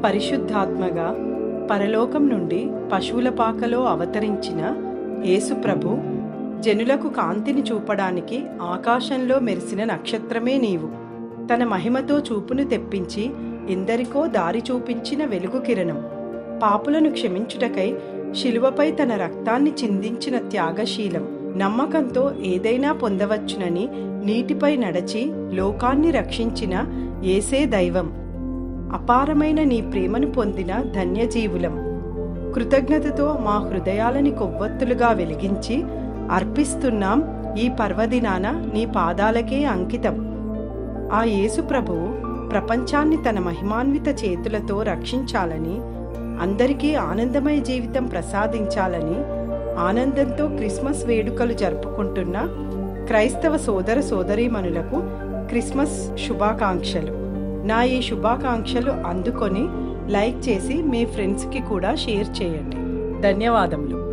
పరిశుద్ధాత్మగా పరలోకం నుండి పశువుల పాకలో అవతరించిన యేసుప్రభు జనులకు కాంతిని చూపడానికి ఆకాశంలో మెరిసిన నక్షత్రమే నీవు తన మహిమతో చూపును తెప్పించి ఎందరికో దారి చూపించిన వెలుగు కిరణం పాపులను క్షమించుటకై శిలువపై తన రక్తాన్ని చిందించిన త్యాగశీలం నమ్మకంతో ఏదైనా పొందవచ్చునని నీటిపై నడచి లోకాన్ని రక్షించిన ఏసే దైవం అపారమైన నీ ప్రేమను పొందిన ధన్యజీవులం కృతజ్ఞతతో మా హృదయాలని కొవ్వొత్తులుగా వెలిగించి అర్పిస్తున్నాం ఈ పర్వదినాన నీ పాదాలకే అంకితం ఆ యేసు ప్రభువు ప్రపంచాన్ని తన మహిమాన్విత చేతులతో రక్షించాలని అందరికీ ఆనందమయ జీవితం ప్రసాదించాలని ఆనందంతో క్రిస్మస్ వేడుకలు జరుపుకుంటున్న క్రైస్తవ సోదర సోదరీమణులకు క్రిస్మస్ శుభాకాంక్షలు నా ఈ శుభాకాంక్షలు అందుకొని లైక్ చేసి మీ ఫ్రెండ్స్కి కూడా షేర్ చేయండి ధన్యవాదములు